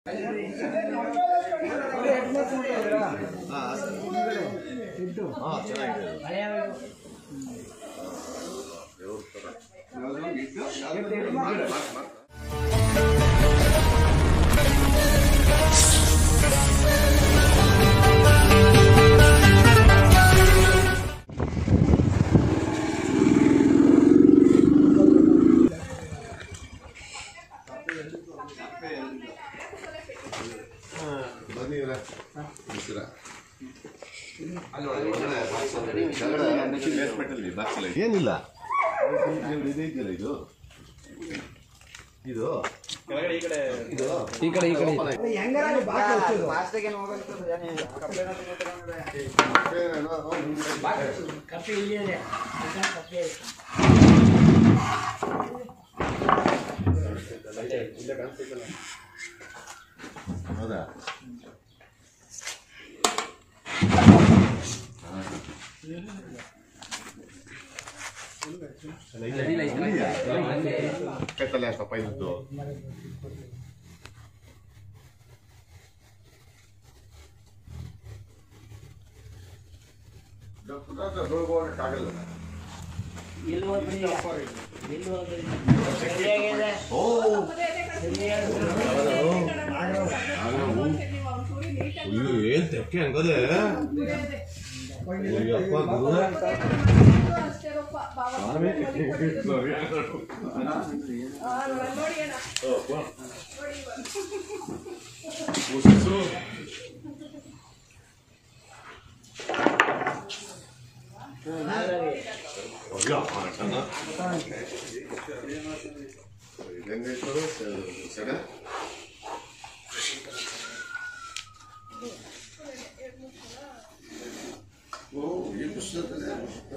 ಏನಿಲ್ಲ ಇದು ಇದೆಯಲ್ಲ ಇದು ಇದು ಇದು ಈ ಕಡೆ ಈ ಕಡೆ ಹೌದಾ ಕೆತ್ತಲೆ ಸ್ವಲ್ಪ ಇದ್ದು ಆಗಲ್ಲ ಓ ಅಯ್ಯೋ ಏನ್ ತೆಕ್ಕೆ ಹಂಗದೆ ಅಯ್ಯಪ್ಪ ಗುರುವೆ. ಅಯ್ಯೋ, ಆಟನ. ಇದೆಂಗಾಯ್ತು? ಸೆಡೆ? ಓ ಈ ಪುಸ್ತಕದಲ್ಲಿ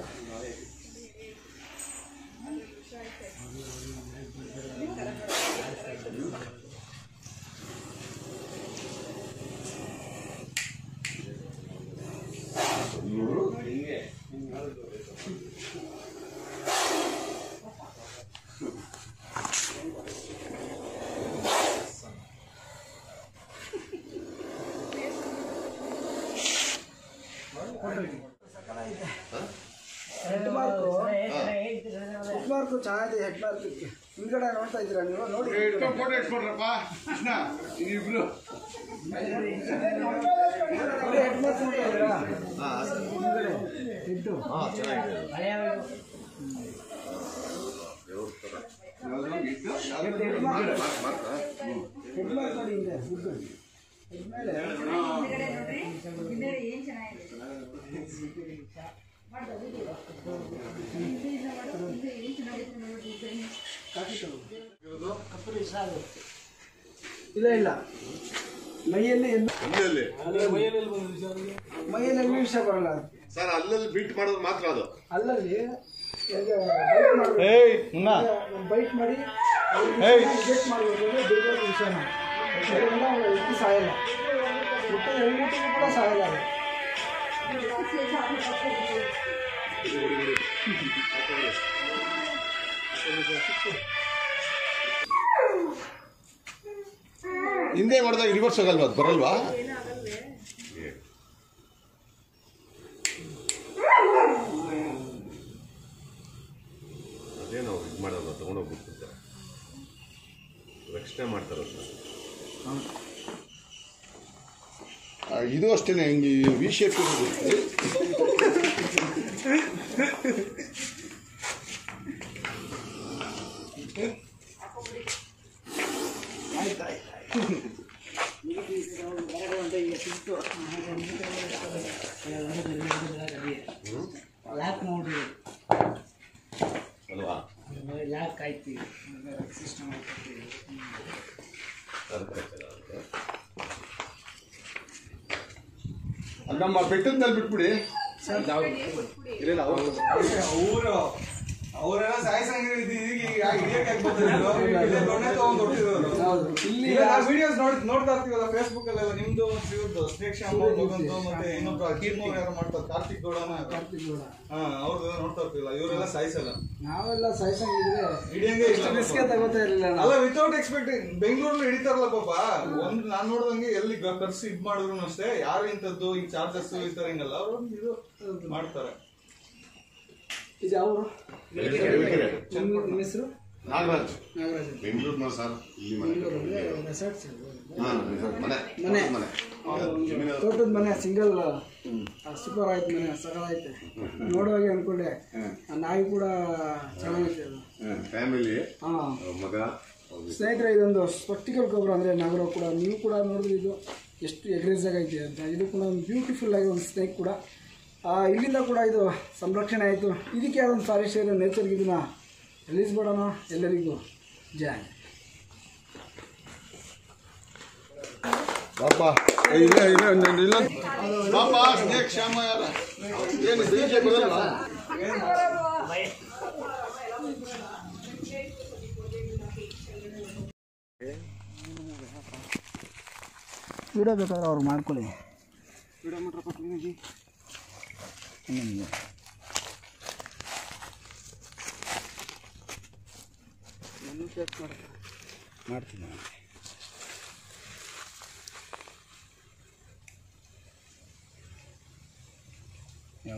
ಹೆಡ್ ಮಾರ್ಕು ಹೆಡ್ ಮಾರ್ಕು ಚೆನ್ನಾಗಿದೆ ಹೆಡ್ ಮಾರ್ಕ್ ಹಿಂದ್ಗಡೆ ನೋಡ್ತಾ ಇದ್ದೀರಾ ನೀವು ನೋಡಿ ಫೋಟೋ ಇಟ್ಕೊಡ್ರಪ್ಪ ಕೃಷ್ಣ ಇಬ್ರು ಹೆಡ್ ಮಾರ್ಕ್ ನೋಡ್ತಾ ಇದ್ದೀರಾ ಹೆಡ್ ಹಾ ಚೆನ್ನಾಗಿದೆ ಹೆಡ್ ಮಾರ್ಕ್ ಹೆಡ್ ಮಾರ್ಕ್ ನೋಡಿ ಹಿಂದೆ ಹುಡ್ಗ ಹೆಡ್ ಮೇಲೆ ಇಲ್ಲ ಇಲ್ಲ ಮೈಯಲ್ಲಿ ಎಲ್ಲ ಅಲ್ಲಲ್ಲಿ ಮೈಯಲ್ಲಿ ಎಲ್ಲಿ ವಿಷಯ ಬರಲ್ಲ ಸರ್ ಅಲ್ಲಲ್ಲಿ ಬಿಟ್ ಮಾಡೋದು ಮಾತ್ರ ಅದು ಅಲ್ಲಲ್ಲಿ ಬೈಟ್ ಮಾಡಿ ರಿಜೆಕ್ಟ್ ಮಾಡಬೇಕು ದುರ್ಗದ ವಿಷಯನ ಅದರಿಂದ ಅವ್ರು ಎತ್ತಿ ಸಾಯಲ್ಲ ಮತ್ತೆ ಹೆಣ್ಮಕ್ಳಿಗೂ ಕೂಡ ಸಾಯಲ್ಲ ಅದು. ಹಿಂದೆ ಮಾಡಿದಾಗ ರಿವರ್ಸ್ ಆಗಲ್ವಾ ಅದು ಬರಲ್ವಾ ಅದೇನು ಅವ್ರು ಇದು ಮಾಡೋದು ತೊಗೊಂಡೋಗ್ಬಿಡ್ತಾರೆ ರಕ್ಷಣೆ ಮಾಡ್ತಾರೆ ಇದು ಅಷ್ಟೇ ಹಿಂಗೆ ವಿ ಶೇಪ್ ಲಾಕ್ ನೋಡ್ರಿ ಅಲ್ವಾ ಲಾಕ್ ಆಯ್ತು ಸಿಸ್ಟಮ್ ಅದು ನಮ್ಮ ಬೆಟ್ಟದ ಮೇಲೆ ಬಿಟ್ಬಿಡಿ ಇಲ್ಲ ಅವರು ಅವರೆಲ್ಲ ಸಾಯಿಸಂಗೆ ಇದು ಈಗ ಈಗ ಹಿಡಿಯಕ್ಕೆ ಆಗ್ಬೋದು ಇಲ್ಲೇ ದೊಣ್ಣೆ ತಗೊಂಡ್ ಹೊರ್ಟಿರೋರು. ಹೌದು ಇಲ್ಲಿ ಈಗ ನಾವು ವಿಡಿಯೋಸ್ ನೋಡಿ ನೋಡ್ತಾ ಇರ್ತೀವಲ್ಲ ಫೇಸ್ಬುಕ್ ಅಲ್ಲೆಲ್ಲ ನಿಮ್ದು ಮತ್ತು ಇವ್ರದ್ದು ಸ್ನೇಕ್ ಶ್ಯಾಮ್ ಅವ್ರ ಮಗಂದು ಮತ್ತೆ ಇನ್ನೊಬ್ರು ಕೀರ್ತಿ ಯಾರು ಮಾಡ್ತಾರೆ ಕಾರ್ತಿಕ್ ಗೌಡನ ಕಾರ್ತಿಕ್ ಗೌಡ ಹಾ ಅವ್ರದ್ದು ನೋಡ್ತಾ ಇರ್ತೀವಲ್ಲ ಇವರೆಲ್ಲ ಸಾಯಿಸಲ್ಲ ನಾವೆಲ್ಲ ಸಾಯ್ಸಂಗಿದ್ರೆ ಹಿಡಿಯಂಗೆ ಇಲ್ಲ ಇಷ್ಟು ರಿಸ್ಕ್ ತಗೋತಾ ಇರಲಿಲ್ಲ ನಾವು ಅಲ್ಲ ವಿತೌಟ್ ಎಕ್ಸ್ಪೆಕ್ಟಿಂಗ್ ಬೆಂಗಳೂರಲ್ಲಿ ಹಿಡಿತಾರಲ್ಲ ಪಾಪ ಒಂದ್ ನಾನ್ ನೋಡ್ದಂಗೆ ಎಲ್ಲಿ ಗ- ಖರ್ಚು ಇದ್ ಮಾಡಿದ್ರು ಅಷ್ಟೇ ಯಾರು ಇಂಥದ್ದು ಈ ಚಾರ್ಜಸ್ ಈ ತರ ಹಿಂಗಲ್ಲ ಅವ್ರು ಒಂದು ಇದು ಮಾಡ್ತಾರೆ ಇದು ಯಾವ ಊರು? ಬೆಳಕೆರೆ ನಿಮ್ಮ ನಿಮ್ಮ ಹೆಸರು ನಾಗರಾಜ್ ನಾಗರಾಜ್ ಬೆಂಗಳೂರು ಮನೆ ಸರ್ ಇಲ್ಲಿ ಮನೆ ರೆಸಾರ್ಟ್ಸ್ ಹಾ, ಮನೆ ಮನೆ. ಮನೆ ಒಂದು ತೋಟದ ಮನೆ ಸಿಂಗಲ್ ಸೂಪರ್ ಆಯ್ತು ಮನೆ ಸಗಲಾಯ್ತು ನೋಡುವಾಗೆ ಅನ್ಕೊಂಡೆ ಆ ನಾಯಿ ಕೂಡ ಚೆನ್ನಾಗೈತೆ ಅದು ಫ್ಯಾಮಿಲಿ ಹಾಂ ಮಗ ಸ್ನೇಹಿತರೆ ಇದೊಂದು ಸ್ಪೆಕ್ಟಿಕಲ್ ಗೊಬ್ಬರ ಅಂದರೆ ನಾಗರಾವ್ ಕೂಡ ನೀವು ಕೂಡ ನೋಡಿದ್ರೆ ಇದು ಎಷ್ಟು ಎಗ್ರೆಸ್ ಆಗೈತೆ ಅಂತ ಇದು ಕೂಡ ಒಂದು ಬ್ಯೂಟಿಫುಲ್ ಆಗಿ ಒಂದು ಸ್ನೇಕ್ ಕೂಡ ಆ, ಇಲ್ಲಿಂದ ಕೂಡ ಇದು ಸಂರಕ್ಷಣೆ ಆಯಿತು ಇದಕ್ಕೆ ಅದೊಂದು ಫಾರೆಸ್ಟ್ ಏರಿಯಾ ನೇಚರ್ಗೆ ಇದನ್ನ ರಿಲೀಸ್ ಮಾಡೋಣ ಎಲ್ಲರಿಗೂ ಜಯ ಪಾಪ ಇಲ್ಲ ಇಲ್ಲ ಇಲ್ಲ ಇಲ್ಲ ಪಾಪ ಸ್ನೇಕ್ ಶ್ಯಾಮ ಯಾರ ಏನು ಬೆಳಿಗ್ಗೆ ಬರಲ್ಲ ವಿಡಿಯೋ ಬೇಕಾದ್ರೆ ಅವ್ರು ಮಾಡ್ಕೊಳ್ಳಿ ಮಾಡ್ತೀನಿ ಯಾವ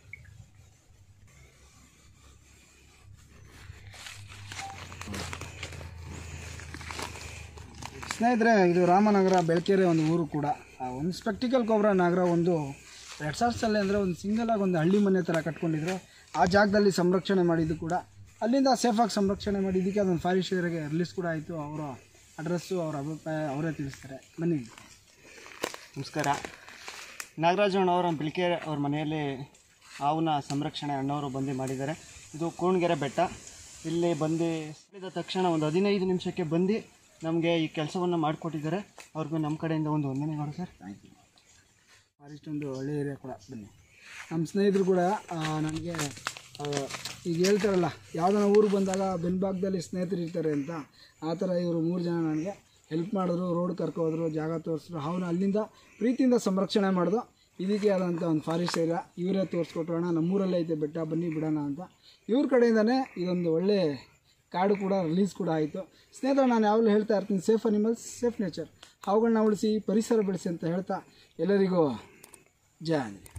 ಸ್ನೇಹಿತರೆ ಇದು ರಾಮನಗರ ಬೆಳಕೆರೆ ಒಂದು ಊರು ಕೂಡ ಆ ಒಂದು ಸ್ಪೆಕ್ಟಿಕಲ್ ಕೊಬ್ರ ನಗರ ಒಂದು ರೆಸಾರ್ಟ್ಸಲ್ಲಿ ಅಂದರೆ ಒಂದು ಸಿಂಗಲ್ ಆಗಿ ಒಂದು ಹಳ್ಳಿ ಮನೆ ಥರ ಕಟ್ಕೊಂಡಿದ್ರು ಆ ಜಾಗದಲ್ಲಿ ಸಂರಕ್ಷಣೆ ಮಾಡಿದ್ದು ಕೂಡ ಅಲ್ಲಿಂದ ಸೇಫಾಗಿ ಸಂರಕ್ಷಣೆ ಮಾಡಿ ಇದಕ್ಕೆ ಅದೊಂದು ಫಾರೆಸ್ಟ್ ಏರಿಯಾಗೆ ರಿಲೀಸ್ ಕೂಡ ಆಯಿತು ಅವರ ಅಡ್ರೆಸ್ಸು ಅವರ ಅಭಿಪ್ರಾಯ ಅವರೇ ತಿಳಿಸ್ತಾರೆ ಬನ್ನಿ ನಮಸ್ಕಾರ ನಾಗರಾಜಣ್ಣವರ ಬಿಳಿಕೆರೆ ಅವ್ರ ಮನೆಯಲ್ಲಿ ಹಾವನ್ನ ಸಂರಕ್ಷಣೆ ಅಣ್ಣವರು ಬಂದು ಮಾಡಿದ್ದಾರೆ ಇದು ಕೋಣಗೆರೆ ಬೆಟ್ಟ ಇಲ್ಲಿ ಬಂದು ಹೇಳಿದ ತಕ್ಷಣ ಒಂದು ಹದಿನೈದು ನಿಮಿಷಕ್ಕೆ ಬಂದು ನಮಗೆ ಈ ಕೆಲಸವನ್ನು ಮಾಡಿಕೊಟ್ಟಿದ್ದಾರೆ ಅವ್ರಿಗೂ ನಮ್ಮ ಕಡೆಯಿಂದ ಒಂದು ವಂದನೆಗಳು ಸರ್ ಥ್ಯಾಂಕ್ ಯು ಫಾರೆಸ್ಟ್ ಒಂದು ಒಳ್ಳೆ ಏರಿಯಾ ಕೂಡ ಬನ್ನಿ ನಮ್ಮ ಸ್ನೇಹಿತರು ಕೂಡ ಆ, ನನಗೆ ಆ, ಈಗ ಹೇಳ್ತಾರಲ್ಲ ಯಾವುದನ್ನ ಊರಿಗೆ ಬಂದಾಗ ಬೆನ್ಭಾಗದಲ್ಲಿ ಸ್ನೇಹಿತರು ಇರ್ತಾರೆ ಅಂತ ಆ ಥರ ಇವರು ಮೂರು ಜನ ನನಗೆ ಹೆಲ್ಪ್ ಮಾಡಿದ್ರು ರೋಡ್ ಕರ್ಕೋದ್ರು ಜಾಗ ತೋರಿಸಿದ್ರು ಅವನು ಅಲ್ಲಿಂದ ಪ್ರೀತಿಯಿಂದ ಸಂರಕ್ಷಣೆ ಮಾಡಿದ್ರು ಇದಕ್ಕೆ ಆದಂಥ ಒಂದು ಫಾರೆಸ್ಟ್ ಏರಿಯಾ ಇವರೇ ತೋರಿಸ್ಕೊಟ್ರು ಅಣ್ಣ ನಮ್ಮೂರಲ್ಲೇ ಐತೆ ಬೆಟ್ಟ ಬನ್ನಿ ಬಿಡೋಣ ಅಂತ ಇವ್ರ ಕಡೆಯಿಂದನೇ ಇದೊಂದು ಒಳ್ಳೆ ಕಾಡು ಕೂಡ ರಿಲೀಸ್ ಕೂಡ ಆಯಿತು ಸ್ನೇಹಿತರೆ ನಾನು ಯಾವಾಗಲೂ ಹೇಳ್ತಾ ಇರ್ತೀನಿ ಸೇಫ್ ಅನಿಮಲ್ಸ್ ಸೇಫ್ ನೇಚರ್ ಅವುಗಳನ್ನ ಉಳಿಸಿ ಪರಿಸರ ಬೆಳೆಸಿ ಅಂತ ಹೇಳ್ತಾ ಎಲ್ಲರಿಗೂ ಜಯ ಆಂಜನೇಯ